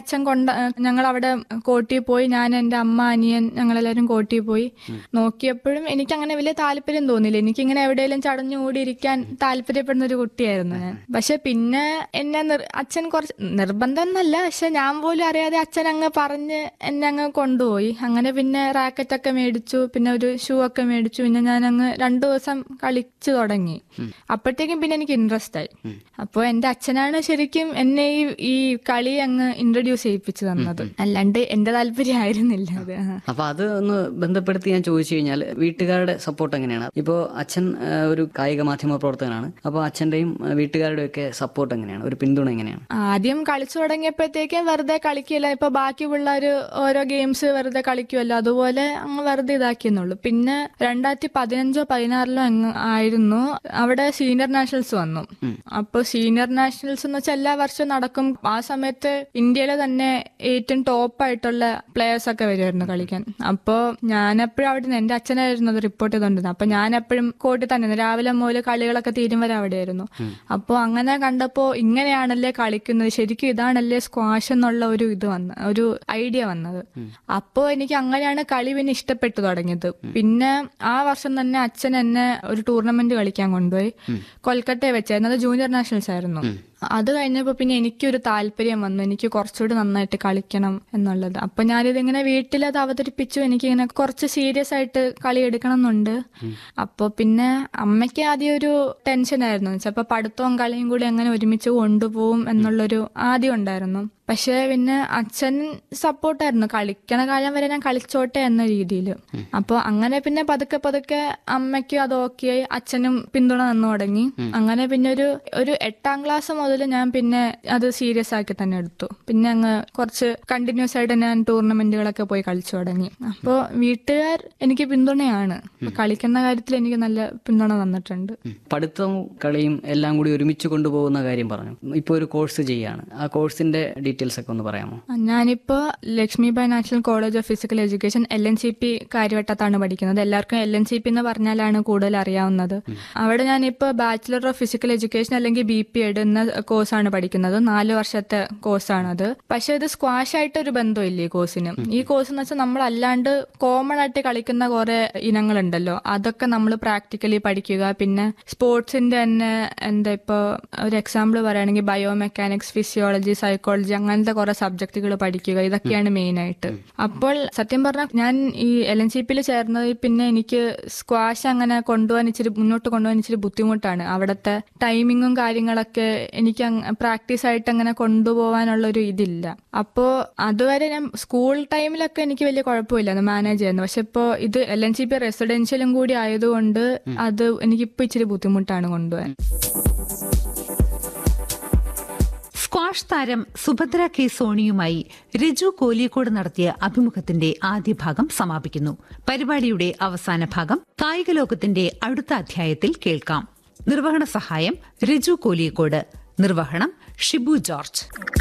അച്ഛൻ കൊണ്ട ഞങ്ങൾ അവിടെ കോട്ടിയിൽ പോയി ഞാൻ എൻ്റെ അമ്മ അനിയൻ ഞങ്ങളെല്ലാവരും കോട്ടിയിൽ പോയി നോക്കിയപ്പോഴും എനിക്ക് അങ്ങനെ വലിയ താല്പര്യം തോന്നിയില്ല എനിക്കിങ്ങനെ എവിടെയെങ്കിലും ചടഞ്ഞു കൂടിയിരിക്കാൻ താല്പര്യപ്പെടുന്ന ഒരു കുട്ടിയായിരുന്നു ഞാൻ പക്ഷെ പിന്നെ എന്നെ നിർ- അച്ഛൻ കുറച്ച് നിർബന്ധം എന്നല്ല പക്ഷെ ഞാൻ പോലും അറിയാതെ അച്ഛൻ അങ്ങ് പറഞ്ഞ് എന്നെ അങ്ങ് കൊണ്ടുപോയി അങ്ങനെ പിന്നെ റാക്കറ്റ് ഒക്കെ മേടിച്ചു പിന്നെ ഒരു ഷൂ ഒക്കെ മേടിച്ചു പിന്നെ ഞാൻ അങ്ങ് രണ്ടു ദിവസം കളിച്ചു തുടങ്ങി അപ്പോഴത്തേക്കും പിന്നെ എനിക്ക് ഇൻട്രസ്റ്റ് ആയി അപ്പോൾ എൻ്റെ അച്ഛനാണ് ശരിക്കും എന്നെ ഈ ഈ കളി അങ്ങ് ഇൻട്രൊഡ്യൂസ് ചെയ്യിപ്പിച്ചു തന്നത് അല്ലാണ്ട് എന്റെ താല്പര്യമായിരുന്നില്ല അത് ആ. അപ്പൊ അത് ഒന്ന് ബന്ധപ്പെടുത്തി ഞാൻ ചോദിച്ചു കഴിഞ്ഞാൽ വീട്ടുകാരുടെ സപ്പോർട്ട് എങ്ങനെയാണ് ഇപ്പോൾ അച്ഛൻ ആ, ഒരു കായിക മാധ്യമ പ്രവർത്തകനാണ് അപ്പോൾ അച്ഛന്റെയും ആ, വീട്ടുകാരുടെയും ഒക്കെ സപ്പോർട്ട് എങ്ങനെയാണ് ഒരു പിന്തുണ എങ്ങനെയാണ് ആദ്യം കളിച്ചു തുടങ്ങിയപ്പോഴത്തേക്കും വെറുതെ കളിക്കില്ല ഇപ്പൊ ബാക്കി പിള്ളേര് ഓരോ ഗെയിംസ് വെറുതെ കളിക്കുമല്ലോ അതുപോലെ അങ്ങ് വെറുതെ ഇതാക്കിയെന്നുള്ളൂ പിന്നെ രണ്ടായിരത്തി പതിനഞ്ചോ പതിനാറിലോ അങ്ങ് ആയിരുന്നു അവിടെ സീനിയർ നാഷണൽസ് വന്നു അപ്പൊ സീനിയർ നാഷണൽസ് എന്ന് വെച്ചാൽ എല്ലാ വർഷവും നടക്കും ആ സമയത്ത് ഇന്ത്യയിലെ തന്നെ ഏറ്റവും ടോപ്പ് ആയിട്ടുള്ള പ്ലേയേഴ്സ് ഒക്കെ വരുമായിരുന്നു കളിക്കാൻ അപ്പോ ഞാനെപ്പോഴും അവിടെ നിന്ന് എന്റെ അച്ഛനായിരുന്നു അത് റിപ്പോർട്ട് ചെയ്തോണ്ടിരുന്നത് അപ്പൊ ഞാൻ എപ്പോഴും കോട്ടി തന്നെ രാവിലെ മുതൽ കളികളൊക്കെ തീരും വരെ അവിടെയായിരുന്നു അപ്പോൾ അങ്ങനെ കണ്ടപ്പോ ഇങ്ങനെയാണല്ലേ കളിക്കുന്നത് ശരിക്കും ഇതാണല്ലേ സ്ക്വാഷ് എന്നുള്ള ഒരു ഇത് വന്ന ഒരു ഐഡിയ വന്നത് അപ്പോ എനിക്ക് അങ്ങനെയാണ് കളി പിന്നെ ഇഷ്ടപ്പെട്ടു തുടങ്ങിയത് പിന്നെ ആ വർഷം തന്നെ അച്ഛൻ എന്നെ ഒരു ടൂർണമെന്റ് കളിക്കാൻ കൊണ്ടുപോയി കൊൽക്കട്ടയെ വെച്ചായിരുന്നു അത് ജൂനിയർ നാഷണൽസ് ആയിരുന്നു അത് കഴിഞ്ഞപ്പോ പിന്നെ എനിക്കൊരു താല്പര്യം വന്നു എനിക്ക് കുറച്ചുകൂടി നന്നായിട്ട് കളിക്കണം എന്നുള്ളത് അപ്പൊ ഞാനിതിങ്ങനെ വീട്ടിൽ അത് അവതരിപ്പിച്ചു എനിക്കിങ്ങനെ കുറച്ച് സീരിയസ് ആയിട്ട് കളി എടുക്കണം എന്നുണ്ട് അപ്പൊ പിന്നെ അമ്മയ്ക്ക് ആദ്യം ഒരു ടെൻഷൻ ആയിരുന്നു ചിലപ്പോ പഠിത്തവും കളിയും കൂടി അങ്ങനെ ഒരുമിച്ച് കൊണ്ടുപോകും എന്നുള്ളൊരു ആദ്യം ഉണ്ടായിരുന്നു പക്ഷെ പിന്നെ അച്ഛൻ സപ്പോർട്ടായിരുന്നു കളിക്കണ കാലം വരെ ഞാൻ കളിച്ചോട്ടെ എന്ന രീതിയിൽ അപ്പൊ അങ്ങനെ പിന്നെ പതുക്കെ പതുക്കെ അമ്മയ്ക്കും അത് ഓക്കെ ആയി അച്ഛനും പിന്തുണ തന്നു തുടങ്ങി അങ്ങനെ പിന്നെ ഒരു ഒരു എട്ടാം ക്ലാസ് മുതൽ ഞാൻ പിന്നെ അത് സീരിയസ് ആക്കി തന്നെ എടുത്തു പിന്നെ അങ്ങ് കുറച്ച് കണ്ടിന്യൂസ് ആയിട്ട് ഞാൻ ടൂർണമെന്റുകളൊക്കെ പോയി കളിച്ചു തുടങ്ങി അപ്പോൾ വീട്ടുകാർ എനിക്ക് പിന്തുണയാണ് അപ്പൊ കളിക്കുന്ന കാര്യത്തിൽ എനിക്ക് നല്ല പിന്തുണ തന്നിട്ടുണ്ട് പഠിത്തവും കളിയും എല്ലാം കൂടി ഒരുമിച്ച് കൊണ്ടുപോകുന്ന കാര്യം പറഞ്ഞു ഇപ്പോൾ ഒരു കോഴ്സ് ചെയ്യാണ് ആ കോഴ്സിന്റെ ഡീറ്റെയിൽസ് ഒക്കെ ഒന്ന് പറയാമോ ഞാനിപ്പോ Lakshmibai national college of physical education L N C P കാര്യവട്ടത്താണ് പഠിക്കുന്നത് എല്ലാവർക്കും എൽ എൻ സി പി എന്ന് പറഞ്ഞാലാണ് കൂടുതൽ അറിയാവുന്നത് അവിടെ ഞാനിപ്പോ ബാച്ചിലർ ഓഫ് ഫിസിക്കൽ എഡ്യൂക്കേഷൻ അല്ലെങ്കിൽ ബി പി എഡ് എന്ന കോഴ്സാണ് പഠിക്കുന്നത് നാല് വർഷത്തെ കോഴ്സാണത് പക്ഷെ ഇത് സ്ക്വാഷ് ആയിട്ട് ഒരു ബന്ധമില്ല ഈ കോഴ്സിന് ഈ കോഴ്സ് എന്ന് വെച്ചാൽ നമ്മൾ അല്ലാണ്ട് കോമൺ ആയിട്ട് കളിക്കുന്ന കുറെ ഇനങ്ങളുണ്ടല്ലോ അതൊക്കെ നമ്മൾ പ്രാക്ടിക്കലി പഠിക്കുക പിന്നെ സ്പോർട്സിന്റെ തന്നെ എന്താ ഇപ്പൊ ഒരു എക്സാമ്പിൾ പറയുകയാണെങ്കിൽ ബയോമെക്കാനിക്സ് ഫിസിയോളജി സൈക്കോളജി അങ്ങനത്തെ കുറെ സബ്ജക്റ്റുകൾ പഠിക്കുക ഇതൊക്കെയാണ് മെയിൻ ആയിട്ട് അപ്പോൾ സത്യം പറഞ്ഞാൽ ഞാൻ ഈ എൽ എൻ സി പിയിൽ ചേർന്നത് പിന്നെ എനിക്ക് സ്ക്വാഷ് അങ്ങനെ കൊണ്ടുപോകാൻ ഇച്ചിരി മുന്നോട്ട് കൊണ്ടുപോകാൻ ഇച്ചിരി ബുദ്ധിമുട്ടാണ് അവിടുത്തെ ടൈമിങ്ങും കാര്യങ്ങളൊക്കെ എനിക്ക് പ്രാക്ടീസ് ആയിട്ട് അങ്ങനെ കൊണ്ടുപോകാനുള്ള ഒരു ഇതില്ല അപ്പോ അതുവരെ ഞാൻ സ്കൂൾ ടൈമിലൊക്കെ എനിക്ക് വലിയ കുഴപ്പമില്ല അത് മാനേജ് ചെയ്യുന്നത് പക്ഷെ ഇപ്പോൾ ഇത് എൽ എൻ സി പി റെസിഡൻഷ്യലും കൂടി ആയതുകൊണ്ട് അത് എനിക്കിപ്പോ ഇച്ചിരി ബുദ്ധിമുട്ടാണ് കൊണ്ടുപോകാൻ സ്ക്വാഷ് താരം സുഭദ്ര കെ സോണിയുമായി രജു കോലിയക്കോട് നടത്തിയ അഭിമുഖത്തിന്റെ ആദ്യ ഭാഗം സമാപിക്കുന്നു പരിപാടിയുടെ അവസാന ഭാഗം കായിക ലോകത്തിന്റെ അടുത്ത അധ്യായത്തിൽ കേൾക്കാം നിർവഹണ സഹായം രജു കോലിയക്കോട് നിർവഹണം ഷിബു ജോർജ്